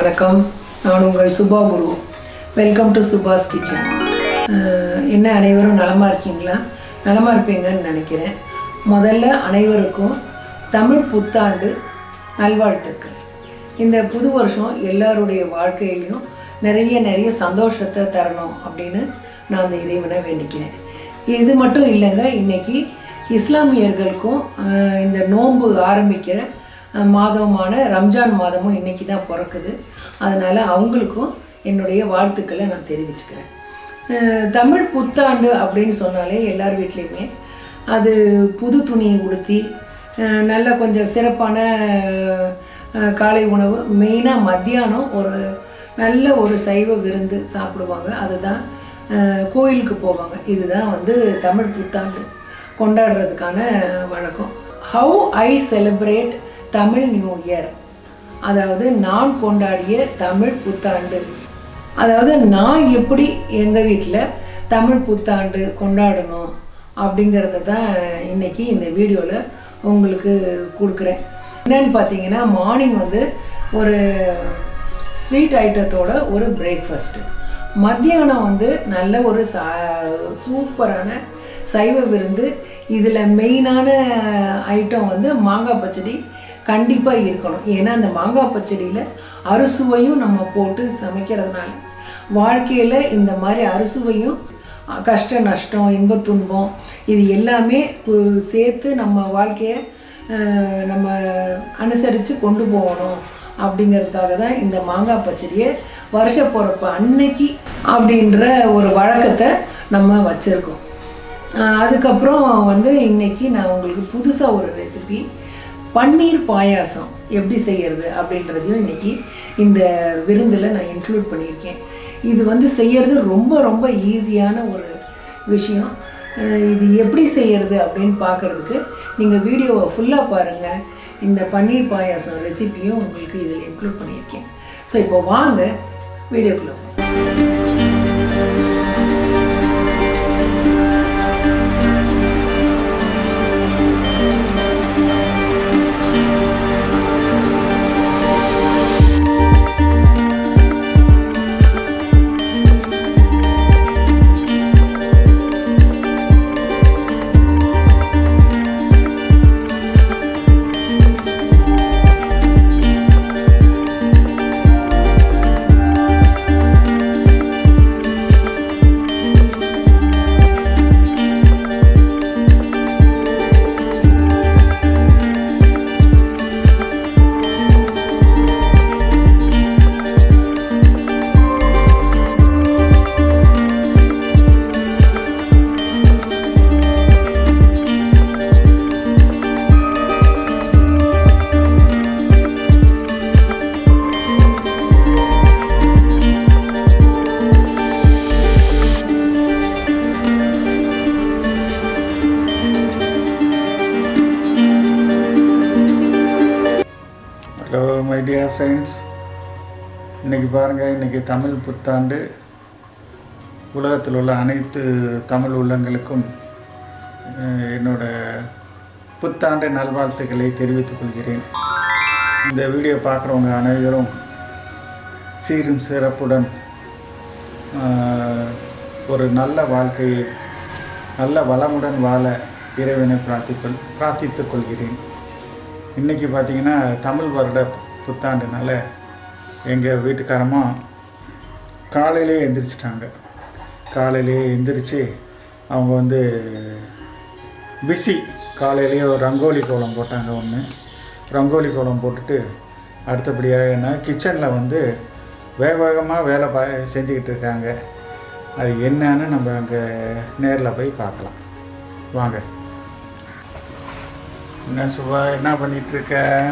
வணக்கம் நான் உங்கள் சுபா குரு வெல்கம் டு சுபாஸ் கிச்சன் என்ன அனைவரும் நலமாக இருக்கீங்களா நலமாக இருப்பீங்கன்னு நினைக்கிறேன் முதல்ல அனைவருக்கும் தமிழ் புத்தாண்டு நல்வாழ்த்துக்கள் இந்த புது வருஷம் எல்லாருடைய வாழ்க்கையிலையும் நிறைய நிறைய சந்தோஷத்தை தரணும் அப்படின்னு நான் அந்த இறைவனை வேண்டிக்கிறேன் இது மட்டும் இல்லைங்க இன்னைக்கு இஸ்லாமியர்களுக்கும் அஹ், இந்த நோன்பு ஆரம்பிக்கிற அஹ், மாதமான ரம்ஜான் மாதமும் இன்னைக்கு தான் பிறக்குது அதனால் அவங்களுக்கும் என்னுடைய வாழ்த்துக்களை நான் தெரிவிச்சுக்கிறேன் அஹ், தமிழ் புத்தாண்டு அப்படின்னு சொன்னாலே எல்லார் வீட்லேயுமே அது புது துணியை உடுத்தி அஹ், நல்ல கொஞ்சம் சிறப்பான அஹ், காலை உணவு மெயினாக மத்தியானம் ஒரு நல்ல ஒரு சைவ விருந்து சாப்பிடுவாங்க அதுதான் அஹ், கோயிலுக்கு போவாங்க இதுதான் வந்து தமிழ் புத்தாண்டு கொண்டாடுறதுக்கான வழக்கம் how I celebrate Tamil new year அதாவது நான் கொண்டாடிய தமிழ் புத்தாண்டு அதாவது நான் எப்படி எங்கள் வீட்டில் தமிழ் புத்தாண்டு கொண்டாடணும் அப்படிங்கிறத தான் இன்னைக்கு இந்த வீடியோவில் உங்களுக்கு கொடுக்குறேன் என்னன்னு பார்த்தீங்கன்னா மார்னிங் வந்து ஒரு ஸ்வீட் ஐட்டத்தோட ஒரு பிரேக்ஃபாஸ்ட்டு மத்தியானம் வந்து நல்ல ஒரு சா சூப்பரான சைவ விருந்து இதில் மெயினான ஐட்டம் வந்து மாங்காய் பச்சடி கண்டிப்பாக இருக்கணும் ஏன்னா அந்த மாங்காய் பச்சடியில் அறுசுவையும் நம்ம போட்டு சமைக்கிறதுனால வாழ்க்கையில் இந்த மாதிரி அறுசுவையும் அஹ், கஷ்ட நஷ்டம் இன்ப துன்பம் இது எல்லாமே கு- சேர்த்து நம்ம வாழ்க்கையை அஹ், நம்ம அனுசரித்து கொண்டு போகணும் அப்படிங்கிறதுக்காக தான் இந்த மாங்காய் பச்சடியை வருஷ பிறப்பு அன்னைக்கு அப்படின்ற ஒரு வழக்கத்தை நம்ம வச்சுருக்கோம் ஆஹ் அதுக்கப்புறம் வந்து இன்னைக்கு நான் உங்களுக்கு புதுசாக ஒரு ரெசிபி பன்னீர் பாயாசம் எப்படி செய்யறது அப்படின்றதையும் இன்னைக்கு இந்த விருந்தில் நான் இன்க்ளூட் பண்ணியிருக்கேன் இது வந்து செய்யறது ரொம்ப ரொம்ப ஈஸியான ஒரு விஷயம் ஆஹ் இது எப்படி செய்யறது அப்படின்னு பார்க்குறதுக்கு நீங்கள் வீடியோவை ஃபுல்லாக பாருங்கள் இந்த பன்னீர் பாயாசம் ரெசிபியும் உங்களுக்கு இதில் இன்க்ளூட் பண்ணியிருக்கேன் ஸோ இப்போ வாங்க வீடியோக்குள்ளே போகலாம் ஹலோ மை டியர் ஃப்ரெண்ட்ஸ் இன்றைக்கி பாருங்கள் இன்றைக்கி தமிழ் புத்தாண்டு உலகத்தில் உள்ள அனைத்து தமிழ் உள்ளங்களுக்கும் அஹ், என்னோட புத்தாண்டு நல்வாழ்த்துக்களை தெரிவித்துக் கொள்கிறேன் இந்த வீடியோ பார்க்குறவங்க அனைவரும் சீரும் சிறப்புடன் அஹ், ஒரு நல்ல வாழ்க்கையை நல்ல வளமுடன் வாழ இறைவனை பிரார்த்திக்கொள் பிரார்த்தித்துக் கொள்கிறேன் இன்றைக்கி பார்த்தீங்கன்னா தமிழ் வருட புத்தாண்டுனால எங்கள் வீட்டுக்காரமா காலையிலே எந்திரிச்சிட்டாங்க காலையிலே எந்திரிச்சு அவங்க வந்து பிஸி காலையிலேயே ஒரு ரங்கோலி கோலம் போட்டாங்க ஒன்று ரங்கோலி கோலம் போட்டுட்டு அடுத்தபடியாக என்ன கிச்சனில் வந்து வேக வேகமாக வேலை பா செஞ்சுக்கிட்டு இருக்காங்க அது என்னன்னு நம்ம அங்கே நேரில் போய் பார்க்கலாம் வாங்க என்ன சுபா என்ன பண்ணிட்டு இருக்க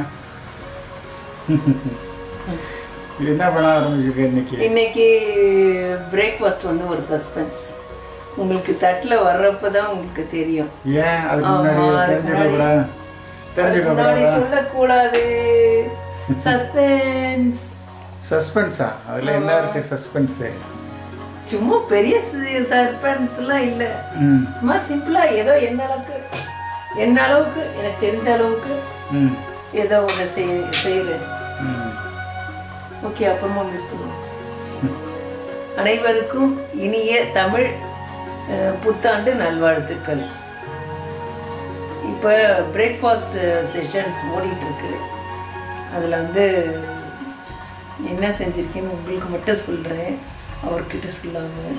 என்ன பண்ண ஆரம்பிச்சிருக்க இன்னைக்கு இன்னைக்கு பிரேக்ஃபாஸ்ட் வந்து ஒரு சஸ்பென்ஸ் உங்களுக்கு தட்டில் வர்றப்ப தான் உங்களுக்கு தெரியும் ஏன் அதுக்கு முன்னாடி ஆமா, அதுக்கு தெரிஞ்சுக்க கூடாது தெரிஞ்சுக்க முன்னாடி கூடாதா சொல்லக்கூடாது சஸ்பென்ஸ் சஸ்பென்ஸா அதில் என்ன இருக்கு சஸ்பென்ஸு சும்மா பெரிய சஸ்பென்ஸ்லாம் இல்லை ம் சும்மா சிம்பிளா ஏதோ என்ன அளவுக்கு என்ன அளவுக்கு எனக்கு தெரிஞ்ச அளவுக்கு ம் ஏதோ ஒன்று செய் செய்கிறேன் ம் ஓகே அப்புறமா மீட் பண்ணுவோம் அனைவருக்கும் இனிய தமிழ் அஹ், புத்தாண்டு நல்வாழ்த்துக்கள் இப்போ பிரேக்ஃபாஸ்ட் செஷன்ஸ் ஓடிட்டு இருக்கு அதில் வந்து என்ன செஞ்சுருக்கேன்னு உங்களுக்கு மட்டும் சொல்கிறேன் அவர்கிட்ட சொல்லாமல்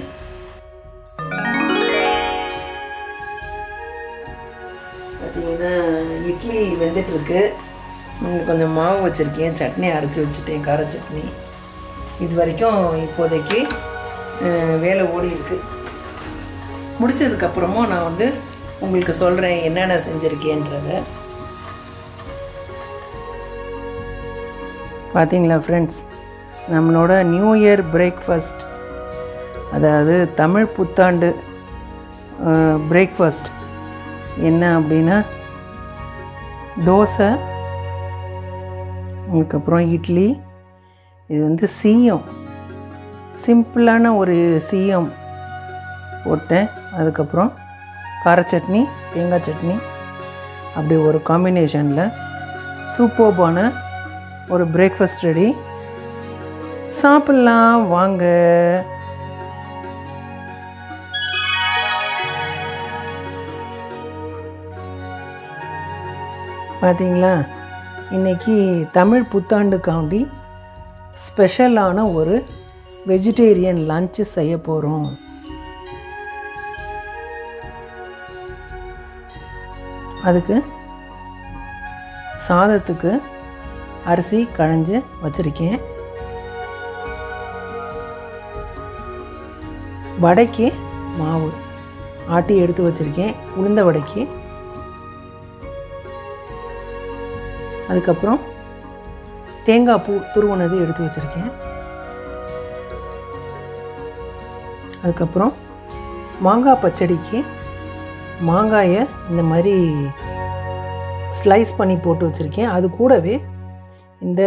பார்த்தீங்கன்னா இட்லி வெந்துட்டுருக்கு கொஞ்சம் மாவு வச்சுருக்கேன் சட்னி அரைச்சி வச்சுட்டேன் கார சட்னி இது வரைக்கும் இப்போதைக்கு அஹ், வேலை ஓடி இருக்கு முடிச்சதுக்கப்புறமா நான் வந்து உங்களுக்கு சொல்கிறேன் என்னென்ன செஞ்சுருக்கேன்றத பார்த்தீங்களா ஃப்ரெண்ட்ஸ் நம்மளோட நியூ இயர் பிரேக்ஃபாஸ்ட் அதாவது தமிழ் புத்தாண்டு பிரேக்ஃபாஸ்ட் என்ன அப்படின்னா தோசை அதுக்கப்புறம் இட்லி இது வந்து சீயம் சிம்பிளான ஒரு சீயம் போட்டேன் அதுக்கப்புறம் கார சட்னி தேங்காய் சட்னி அப்படி ஒரு காம்பினேஷனில் சூப்பர்பான ஒரு பிரேக்ஃபாஸ்ட் ரெடி சாப்பிட்லாம் வாங்க பார்த்தீங்களா இன்னைக்கு தமிழ் புத்தாண்டுக்காண்டி ஸ்பெஷலான ஒரு வெஜிடேரியன் லஞ்சு செய்ய போகிறோம் அதுக்கு சாதத்துக்கு அரிசி களைஞ்சு வச்சுருக்கேன் வடைக்கு மாவு ஆட்டி எடுத்து வச்சுருக்கேன் உளுந்த வடைக்கு அதுக்கப்புறம் தேங்காய் பூ துருவனது எடுத்து வச்சுருக்கேன் அதுக்கப்புறம் மாங்காய் பச்சடிக்கு மாங்காயை இந்த மாதிரி ஸ்லைஸ் பண்ணி போட்டு வச்சுருக்கேன் அது கூடவே இந்த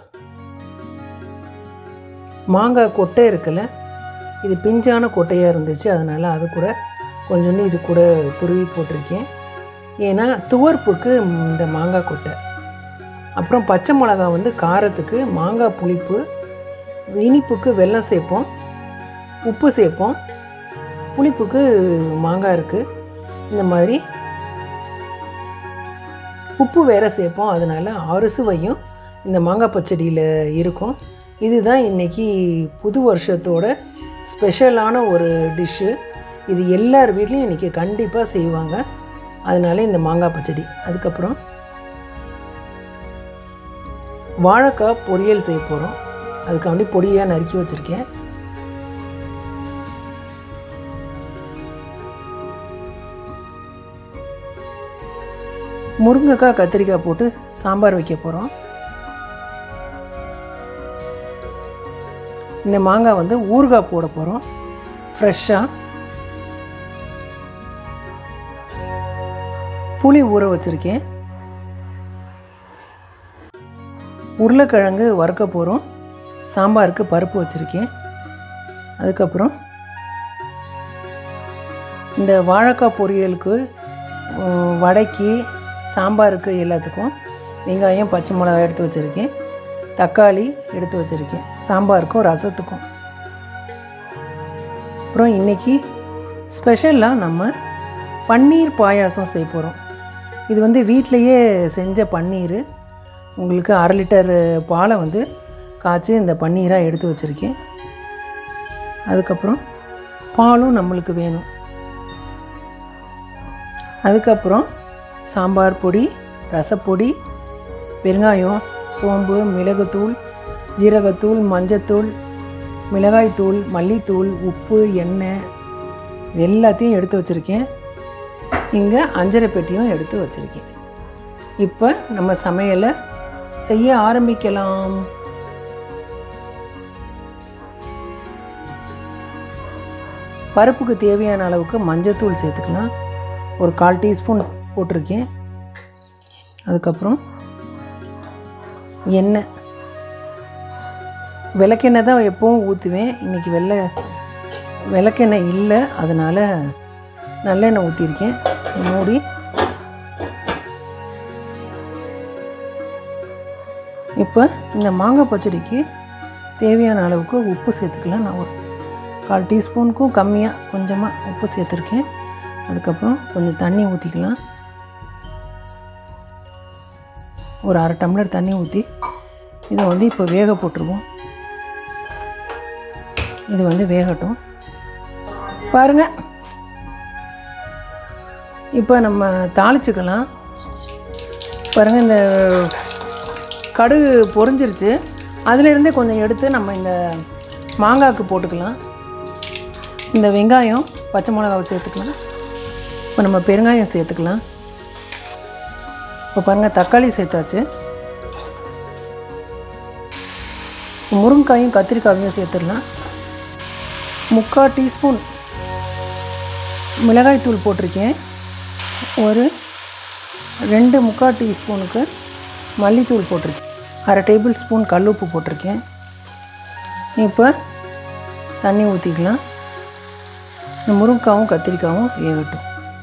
மாங்காய் கொட்டை இருக்குல்ல இது பிஞ்சான கொட்டையாக இருந்துச்சு அதனால் அது கூட கொஞ்சோண்டு இது கூட துருவி போட்டிருக்கேன் ஏன்னா துவர்ப்புக்கு இந்த மாங்காய் கொட்டை அப்புறம் பச்சை மிளகா வந்து காரத்துக்கு மாங்காய் புளிப்பு இனிப்புக்கு வெல்லம் சேர்ப்போம் உப்பு சேர்ப்போம் புளிப்புக்கு மாங்காய் இருக்குது இந்த மாதிரி உப்பு வேற சேர்ப்போம் அதனால் ஆறு சுவையும் இந்த மாங்காய் பச்சடியில் இருக்கும் இதுதான் இன்றைக்கி புது வருஷத்தோட ஸ்பெஷலான ஒரு டிஷ்ஷு இது எல்லார் வீட்லேயும் இன்றைக்கி கண்டிப்பாக செய்வாங்க அதனால இந்த மாங்காய் பச்சடி அதுக்கப்புறம் வாழைக்காய் பொரியல் செய்ய போகிறோம் அதுக்காண்டி பொடியாக நறுக்கி வச்சுருக்கேன் முருங்கைக்காய் கத்திரிக்காய் போட்டு சாம்பார் வைக்க போகிறோம் இந்த மாங்காய் வந்து ஊறுகாய் போட போகிறோம் ஃப்ரெஷ்ஷாக புளி ஊற வச்சுருக்கேன் உருளைக்கிழங்கு வறுக்க போகிறோம் சாம்பாருக்கு பருப்பு வச்சுருக்கேன் அதுக்கப்புறம் இந்த வாழைக்காய் பொரியலுக்கு உம், வடைக்கு சாம்பாருக்கு எல்லாத்துக்கும் வெங்காயம் பச்சை மிளகாய் எடுத்து வச்சுருக்கேன் தக்காளி எடுத்து வச்சுருக்கேன் சாம்பாருக்கும் ரசத்துக்கும் அப்புறம் இன்றைக்கி ஸ்பெஷலாக நம்ம பன்னீர் பாயாசம் செய்ய போகிறோம் இது வந்து வீட்டிலையே செஞ்ச பன்னீர் உங்களுக்கு அரை லிட்டர் பாலை வந்து காய்ச்சி இந்த பன்னீராக எடுத்து வச்சுருக்கேன் அதுக்கப்புறம் பாலும் நம்மளுக்கு வேணும் அதுக்கப்புறம் சாம்பார் பொடி ரசப்பொடி பெருங்காயம் சோம்பு மிளகுத்தூள் ஜீரகத்தூள் மஞ்சத்தூள் மிளகாய்த்தூள் மல்லித்தூள் உப்பு எண்ணெய் இது எல்லாத்தையும் எடுத்து வச்சுருக்கேன் இங்கே அஞ்சரை பெட்டியும் எடுத்து வச்சுருக்கேன் இப்போ நம்ம சமையலை செய்ய ஆரம்பிக்கலாம் பருப்புக்கு தேவையான அளவுக்கு மஞ்சத்தூள் சேர்த்துக்கலாம் ஒரு கால் டீஸ்பூன் போட்டிருக்கேன் அதுக்கப்புறம் எண்ணெய் விளக்கெண்ணெய் தான் எப்போவும் ஊற்றுவேன் இன்றைக்கி வெள்ளை விளக்கெண்ணெய் இல்லை அதனால் நல்லெண்ணெய் ஊற்றிருக்கேன் மூடி இப்போ இந்த மாங்காய் பச்சடிக்கு தேவையான அளவுக்கு உப்பு சேர்த்துக்கலாம் நான் ஒரு கால் டீஸ்பூனுக்கும் கம்மியாக கொஞ்சமாக உப்பு சேர்த்துருக்கேன் அதுக்கப்புறம் கொஞ்சம் தண்ணி ஊற்றிக்கலாம் ஒரு அரை டம்ளர் தண்ணி ஊற்றி இதை வந்து இப்போ வேக போட்டுருவோம் இது வந்து வேகட்டும் பாருங்கள் இப்போ நம்ம தாளிச்சுக்கலாம் பாருங்கள் இந்த கடுகு பொரிஞ்சிருச்சு அதிலிருந்தே கொஞ்சம் எடுத்து நம்ம இந்த மாங்காய்க்கு போட்டுக்கலாம் இந்த வெங்காயம் பச்சை மிளகாவை சேர்த்துக்கலாம் இப்போ நம்ம பெருங்காயம் சேர்த்துக்கலாம் இப்போ பாருங்கள் தக்காளி சேர்த்தாச்சு முருங்காயும் கத்திரிக்காயும் சேர்த்துடலாம் முக்கால் டீஸ்பூன் மிளகாய் தூள் போட்டிருக்கேன் ஒரு ரெண்டு முக்கால் டீஸ்பூனுக்கு மல்லித்தூள் போட்டிருக்கேன் அரை டேபிள் ஸ்பூன் கல் உப்பு போட்டிருக்கேன் இப்போ தண்ணி ஊற்றிக்கலாம் இந்த முருங்காவும் கத்திரிக்காயும் வேகட்டும்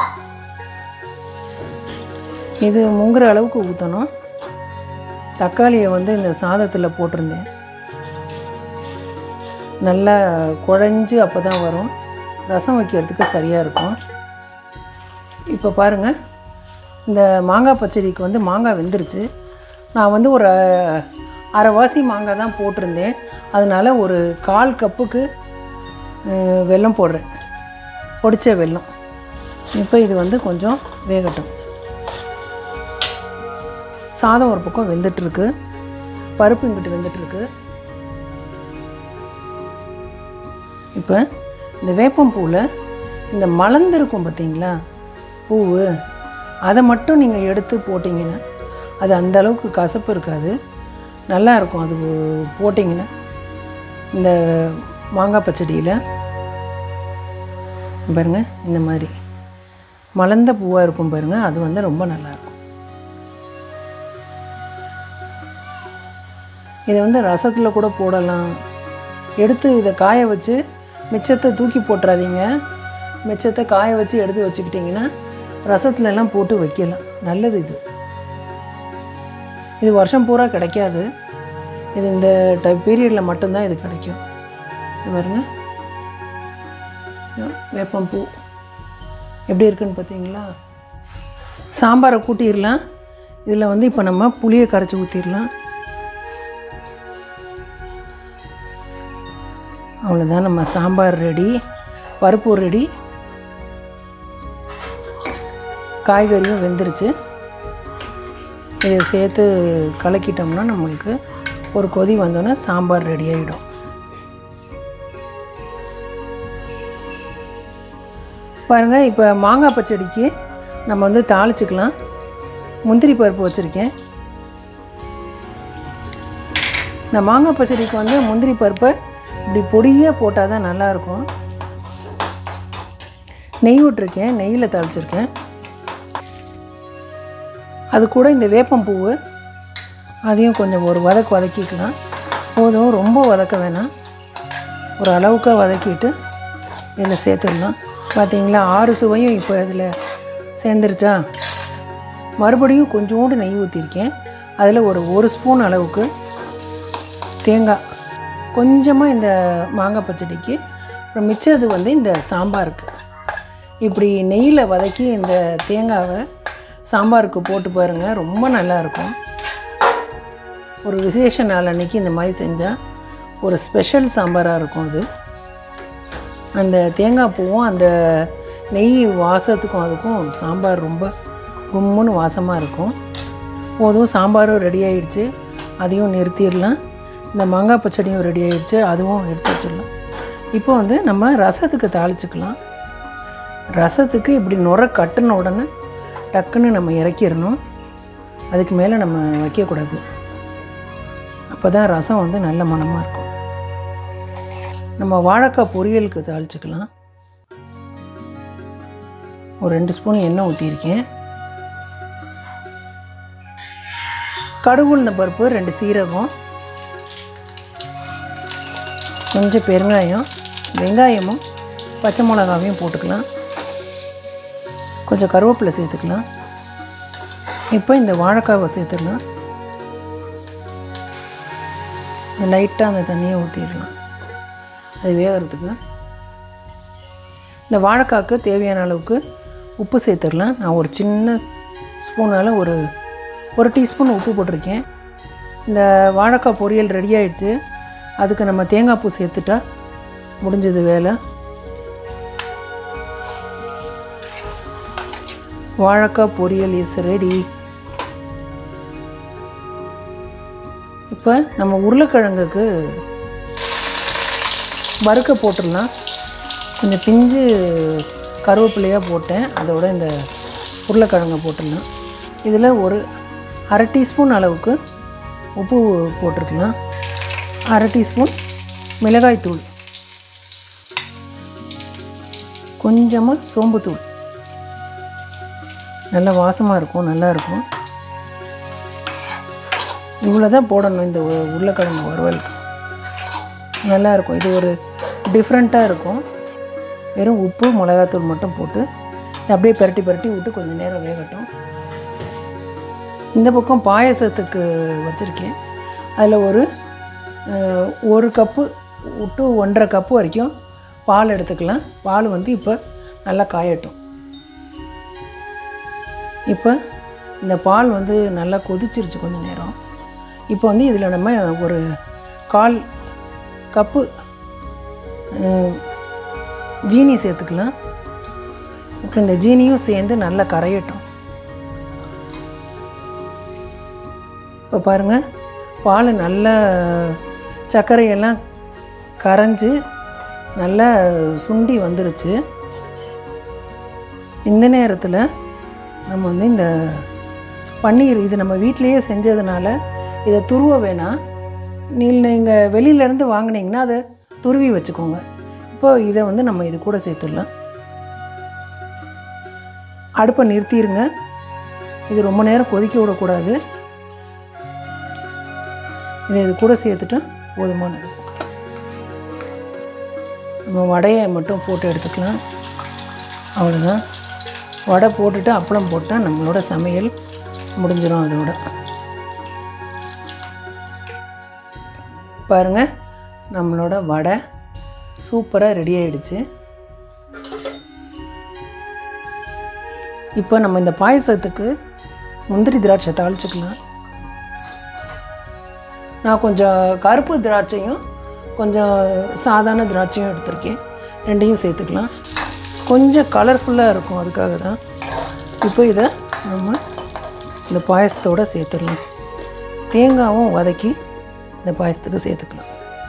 இது முங்குற அளவுக்கு ஊற்றணும் தக்காளியை வந்து இந்த சாதத்தில் போட்டிருந்தேன் நல்லா குழஞ்சு அப்போ தான் வரும் ரசம் வைக்கிறதுக்கு சரியாக இருக்கும் இப்போ பாருங்கள் இந்த மாங்காய் பச்சடிக்கு வந்து மாங்காய் வெந்துருச்சு நான் வந்து ஒரு அரைவாசி மாங்காய் தான் போட்டிருந்தேன் அதனால் ஒரு கால் கப்புக்கு அஹ், வெல்லம் போடுறேன் பொடிச்ச வெல்லம் இப்போ இது வந்து கொஞ்சம் வேகட்டும் சாதம் ஒரு பக்கம் வெந்துட்டுருக்கு பருப்பு இங்கிட்டு வெந்துட்டுருக்கு இப்போ இந்த வேப்பம்பூவில் இந்த மலர்ந்திருக்கும் பார்த்தீங்களா பூவு அதை மட்டும் நீங்கள் எடுத்து போட்டிங்கன்னா அது அந்த அளவுக்கு கசப்பு இருக்காது நல்லா இருக்கும் அது போட்டிங்கன்னா இந்த மாங்காய் பச்சடியில் பாருங்க இந்த மாதிரி மலர்ந்த பூவாக இருக்கும் பாருங்க அது வந்து ரொம்ப நல்லாயிருக்கும் இதை வந்து ரசத்தில் கூட போடலாம் எடுத்து இதை காய வச்சு மிச்சத்தை தூக்கி போட்டுறாதீங்க மிச்சத்தை காய வச்சு எடுத்து வச்சுக்கிட்டிங்கன்னா ரசத்துல எல்லாம் போட்டு வைக்கலாம் நல்லது இது இது வருஷம் பூரா கிடைக்காது இது இந்த டைப் பீரியடில் மட்டும்தான் இது கிடைக்கும் இது பாருங்க இதோ வேப்பம்பூ எப்படி இருக்குன்னு பார்த்தீங்களா சாம்பாரை கூட்டிடலாம் இதில் வந்து இப்போ நம்ம புளியை கரைச்சி ஊற்றிடலாம் அவ்வளோதான் நம்ம சாம்பார் ரெடி பருப்பு ரெடி காய்கறியும் வெந்துருச்சு இதை சேர்த்து கலக்கிட்டோம்னா நம்மளுக்கு ஒரு கொதி வந்தோன்னே சாம்பார் ரெடி ஆகிடும் பாருங்கள் இப்போ மாங்காய் பச்சடிக்கு நம்ம வந்து தாளிச்சுக்கலாம் முந்திரி பருப்பு வச்சுருக்கேன் இந்த மாங்காய் பச்சடிக்கு வந்து முந்திரி பருப்பை இப்படி பொடியாக போட்டால் தான் நல்லாயிருக்கும் நெய் விட்டுருக்கேன் நெய்யில் தாளிச்சிருக்கேன் அது கூட இந்த வேப்பம்பூவு அதையும் கொஞ்சம் ஒரு வதக்கு வதக்கிக்கலாம் போதும் ரொம்ப வதக்க வேணாம் ஒரு அளவுக்கு வதக்கிட்டு இதில் சேர்த்துடலாம் பார்த்தீங்களா ஆறு சுவையும் இப்போ இதில் சேர்ந்துருச்சா மறுபடியும் கொஞ்சோண்டு நெய் ஊற்றிருக்கேன் அதில் ஒரு ஒரு ஸ்பூன் அளவுக்கு தேங்காய் கொஞ்சமாக இந்த மாங்காய் பச்சடிக்கு அப்புறம் மிச்சது வந்து இந்த சாம்பாருக்கு இப்படி நெய்யில் வதக்கி இந்த தேங்காவை சாம்பாருக்கு போட்டு பாருங்கள் ரொம்ப நல்லா இருக்கும் ஒரு விசேஷ நாள் அன்னைக்கு இந்த மாதிரி செஞ்சால் ஒரு ஸ்பெஷல் சாம்பாராக இருக்கும் அது அந்த தேங்காய் பூவும் அந்த நெய் வாசத்துக்கும் அதுக்கும் சாம்பார் ரொம்ப கும்முன்னு வாசமாக இருக்கும் போதும் சாம்பாரும் ரெடி ஆயிடுச்சு அதையும் நிறுத்திடலாம் இந்த மாங்காய் பச்சடியும் ரெடி ஆயிடுச்சு அதுவும் எடுத்து வச்சிடலாம் இப்போ வந்து நம்ம ரசத்துக்கு தாளிச்சுக்கலாம் ரசத்துக்கு இப்படி நுர கட்டுன உடனே டக்குன்னு நம்ம இறக்கிடணும் அதுக்கு மேலே நம்ம வைக்கக்கூடாது அப்போ தான் ரசம் வந்து நல்ல மணமாக இருக்கும் நம்ம வாழைக்காய் பொரியலுக்கு தாளிச்சுக்கலாம் ஒரு ரெண்டு ஸ்பூன் எண்ணெய் ஊற்றிருக்கேன் கடுகு உளுந்த பருப்பு ரெண்டு சீரகம் கொஞ்சம் பெருங்காயம் வெங்காயமும் பச்சை மிளகாவையும் போட்டுக்கலாம் கொஞ்சம் கருவேப்பிலை சேர்த்துக்கலாம் இப்போ இந்த வாழைக்காவை சேர்த்துக்கலாம் லைட்டாக அந்த தண்ணியை ஊற்றிடலாம் அது வேகிறதுக்கு இந்த வாழைக்காய்க்கு தேவையான அளவுக்கு உப்பு சேர்த்துடலாம் நான் ஒரு சின்ன ஸ்பூனால் ஒரு ஒரு டீஸ்பூன் உப்பு போட்டிருக்கேன் இந்த வாழைக்காய் பொரியல் ரெடி ஆயிடுச்சு அதுக்கு நம்ம தேங்காய் பூ சேர்த்துட்டா முடிஞ்சது வேலை வாழைக்காய் பொரியல் இஸ் ரெடி இப்போ நம்ம உருளைக்கிழங்குக்கு வறுக்க போட்டுடலாம் கொஞ்சம் பிஞ்சு கருவேப்பிலையாக போட்டேன் அதோட இந்த உருளைக்கிழங்கை போட்டுடலாம் இதில் ஒரு அரை டீஸ்பூன் அளவுக்கு உப்பு போட்டிருக்கலாம் அரை டீஸ்பூன் மிளகாய்த்தூள் கொஞ்சமாக சோம்புத்தூள் நல்ல வாசமாக இருக்கும் நல்லா இருக்கும் இவ்வளோ தான் போடணும் இந்த உ- உருளைக்கிழங்கு வறுவலுக்கு நல்லா இருக்கும் இது ஒரு டிஃப்ரெண்ட்டாக இருக்கும் வெறும் உப்பு மிளகாத்தூள் மட்டும் போட்டு இதை அப்படியே பிரட்டி பிரட்டி விட்டு கொஞ்சம் நேரம் வேகட்டும் இந்த பக்கம் பாயசத்துக்கு வச்சுருக்கேன் அதில் ஒரு அஹ், ஒரு கப்பு விட்டு ஒன்றரை கப்பு வரைக்கும் பால் எடுத்துக்கலாம் பால் வந்து இப்போ நல்லா காயட்டும் இப்போ இந்த பால் வந்து நல்லா கொதிச்சிருச்சு கொஞ்சம் நேரம் இப்போ வந்து இதில் நம்ம ஒரு கால் கப்பு அஹ், ஜீனி சேர்த்துக்கலாம் இப்போ இந்த ஜீனியும் சேர்ந்து நல்லா கரையட்டும் இப்போ பாருங்கள் பால் நல்லா சர்க்கரையெல்லாம் கரைஞ்சி நல்லா சுண்டி வந்துருச்சு இந்த நேரத்தில் நம்ம வந்து இந்த பன்னீர் இது நம்ம வீட்டிலேயே செஞ்சதுனால இதை துருவ வேணாம் நீங்கள் வெளியிலேருந்து வாங்குனீங்கன்னா அதை துருவி வச்சுக்கோங்க இப்போ இதை வந்து நம்ம இது கூட சேர்த்துடலாம் அடுப்பை நிறுத்திடுங்க இது ரொம்ப நேரம் கொதிக்க விடக்கூடாது இதை இது கூட சேர்த்துட்டா போதுமானது நம்ம வடையை மட்டும் போட்டு எடுத்துக்கலாம் அவ்வளோதான் வடை போட்டுட்டு அப்பளம் போட்டால் நம்மளோட சமையல் முடிஞ்சிடும் அதோட பாருங்கள் நம்மளோட வடை சூப்பராக ரெடி ஆயிடுச்சு இப்போ நம்ம இந்த பாயசத்துக்கு முந்திரி திராட்சை தாளிச்சுக்கலாம் நான் கொஞ்சம் கருப்பு திராட்சையும் கொஞ்சம் சாதாரண திராட்சையும் எடுத்திருக்கேன் ரெண்டையும் சேர்த்துக்கலாம் கொஞ்சம் கலர்ஃபுல்லாக இருக்கும் அதுக்காக தான் இப்போ இதை நம்ம இந்த பாயசத்தோடு சேர்த்துடலாம் தேங்காவும் வதக்கி இந்த பாயசத்துக்கு சேர்த்துக்கலாம்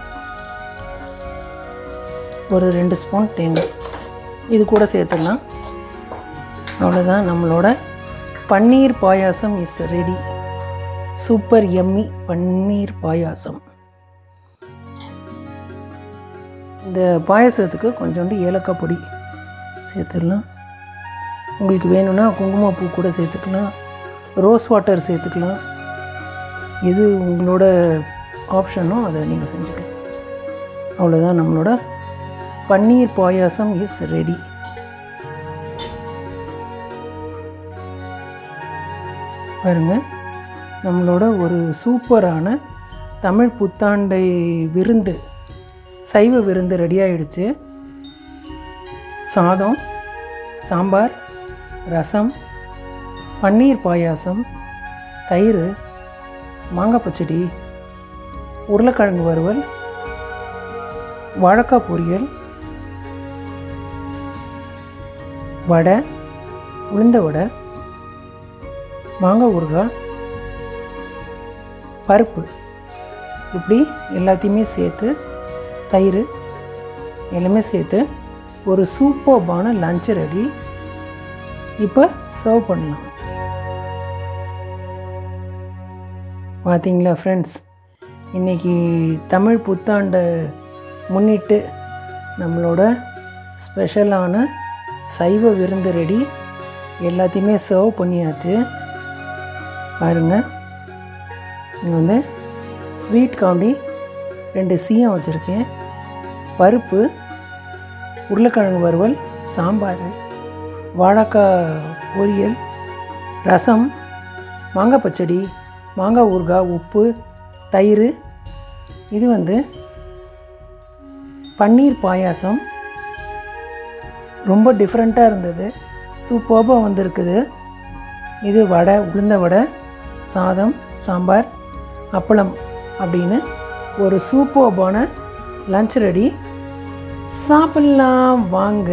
ஒரு ரெண்டு ஸ்பூன் தேங்காய் இது கூட சேர்த்துடலாம் அவ்வளோதான் நம்மளோட paneer payasam is ready super yummy paneer payasam இந்த பாயாசத்துக்கு கொஞ்சோண்டு ஏலக்காய் பொடி சேர்த்துடலாம் உங்களுக்கு வேணும்னா குங்குமப்பூ கூட சேர்த்துக்கலாம் ரோஸ் வாட்டர் சேர்த்துக்கலாம் எது உங்களோட ஆப்ஷனோ அதை நீங்கள் செஞ்சுக்கலாம் அவ்வளோதான் நம்மளோட பன்னீர் பாயாசம் இஸ் ரெடி பாருங்க நம்மளோட ஒரு சூப்பரான தமிழ் புத்தாண்டை விருந்து சைவ விருந்து ரெடி ஆயிடுச்சு சாதம் சாம்பார் ரசம் பன்னீர் பாயாசம் தயிர் மாங்காய் பச்சடி உருளைக்கிழங்கு வறுவல் வாழைக்காய் பொரியல் வடை உளுந்த வடை மாங்காய் ஊறுகாய் பருப்பு இப்படி எல்லாத்தையுமே சேர்த்து தயிர் எல்லாமே சேர்த்து ஒரு சூப்பர்பான லஞ்ச் ரெடி இப்போ சர்வ் பண்ணலாம் பார்த்தீங்களா ஃப்ரெண்ட்ஸ் இன்றைக்கி தமிழ் புத்தாண்டை முன்னிட்டு நம்மளோட ஸ்பெஷலான சைவ விருந்து ரெடி எல்லாத்தையுமே சர்வ் பண்ணியாச்சு பாருங்கள் இங்கே வந்து ஸ்வீட் காண்டி ரெண்டு சீயம் வச்சுருக்கேன் பருப்பு உருளைக்கிழங்கு வறுவல் சாம்பார் வாழைக்காய் பொரியல் ரசம் மாங்காய் பச்சடி மாங்காய் ஊறுகாய் உப்பு தயிர் இது வந்து பன்னீர் பாயாசம் ரொம்ப டிஃப்ரெண்ட்டாக இருந்தது சூப்பர்பாக வந்திருக்குது இது வடை உளுந்த வடை சாதம் சாம்பார் அப்பளம் அப்படின்னு ஒரு சூப்பர்பான லஞ்ச் ரெடி சாப்பிட்லாம் வாங்க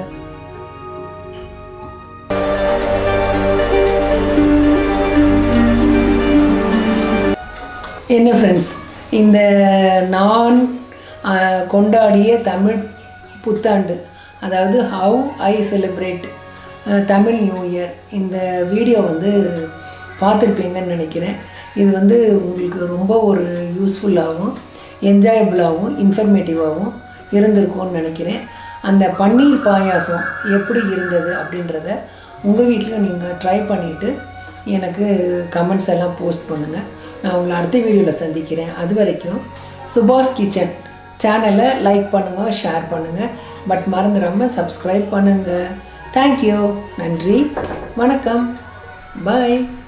என்ன ஃப்ரெண்ட்ஸ் இந்த நான் அஹ், கொண்டாடிய தமிழ் புத்தாண்டு அதாவது how I celebrate Tamil new year இந்த வீடியோ வந்து பார்த்துருப்பீங்கன்னு நினைக்கிறேன் இது வந்து உங்களுக்கு ரொம்ப ஒரு யூஸ்ஃபுல்லாகவும் என்ஜாயபுளாகவும் இன்ஃபர்மேட்டிவாகவும் இருந்திருக்கும்னு நினைக்கிறேன் அந்த பன்னீர் பாயாசம் எப்படி இருந்தது அப்படின்றத உங்கள் வீட்டில் நீங்கள் ட்ரை பண்ணிவிட்டு எனக்கு கமெண்ட்ஸ் எல்லாம் போஸ்ட் பண்ணுங்கள் நான் உங்களை அடுத்த வீடியோவில் சந்திக்கிறேன் அது வரைக்கும் சுபாஷ் கிச்சன் சேனலை லைக் பண்ணுங்கள் ஷேர் பண்ணுங்கள் பட் மறந்துடாமல் சப்ஸ்கிரைப் பண்ணுங்கள் தேங்க்யூ நன்றி வணக்கம் பாய்